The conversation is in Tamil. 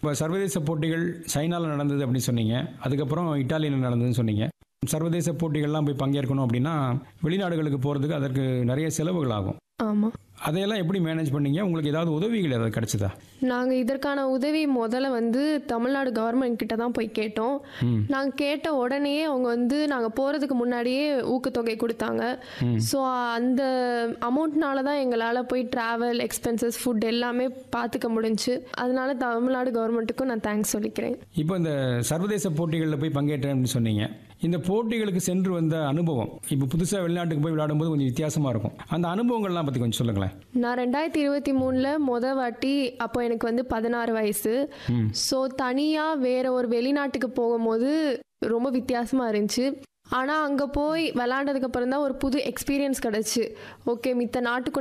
இப்போ சர்வதேச போட்டிகள் சைனாவில் நடந்தது அப்படின்னு சொன்னீங்க அதுக்கப்புறம் இட்டாலியில் நடந்ததுன்னு சொன்னீங்க சர்வதேச போட்டிகள்லாம் போய் பங்கேற்கணும் அப்படின்னா வெளிநாடுகளுக்கு போகிறதுக்கு அதற்கு நிறைய செலவுகள் ஆகும் ஆமாம் அதையெல்லாம் எப்படி மேனேஜ் பண்ணீங்க உங்களுக்கு ஏதாவது உதவிகள் ஏதாவது கிடைச்சதா நாங்கள் இதற்கான உதவி முதல்ல வந்து தமிழ்நாடு கவர்மெண்ட் கிட்ட தான் போய் கேட்டோம் நாங்கள் கேட்ட உடனேயே அவங்க வந்து நாங்கள் போகிறதுக்கு முன்னாடியே ஊக்கத்தொகை கொடுத்தாங்க ஸோ அந்த அமௌண்ட்னால தான் எங்களால் போய் ட்ராவல் எக்ஸ்பென்சஸ் ஃபுட் எல்லாமே பார்த்துக்க முடிஞ்சுச்சு அதனால தமிழ்நாடு கவர்மெண்ட்டுக்கும் நான் தேங்க்ஸ் சொல்லிக்கிறேன் இப்போ இந்த சர்வதேச போட்டிகளில் போய் பங்கேற்றேன் அப்படின்னு சொன்னீங்க இந்த போட்டிகளுக்கு சென்று வந்த அனுபவம் இப்போ புதுசாக வெளிநாட்டுக்கு போய் விளையாடும்போது கொஞ்சம் வித்தியாசமாக இருக்கும் அந்த அனுபவங்கள்லாம் பற்றி கொஞ்சம் சொல்லுங்களேன் நான் ரெண்டாயிரத்தி இருபத்தி மூணில் முத வாட்டி அப்போ எனக்கு வந்து பதினாறு வயசு ஸோ தனியாக வேற ஒரு வெளிநாட்டுக்கு போகும்போது ரொம்ப வித்தியாசமாக இருந்துச்சு ஆனால் அங்கே போய் விளாண்டதுக்கு அப்புறம் தான் ஒரு புது எக்ஸ்பீரியன்ஸ் கிடச்சி ஓகே மித்த நாட்டு கூட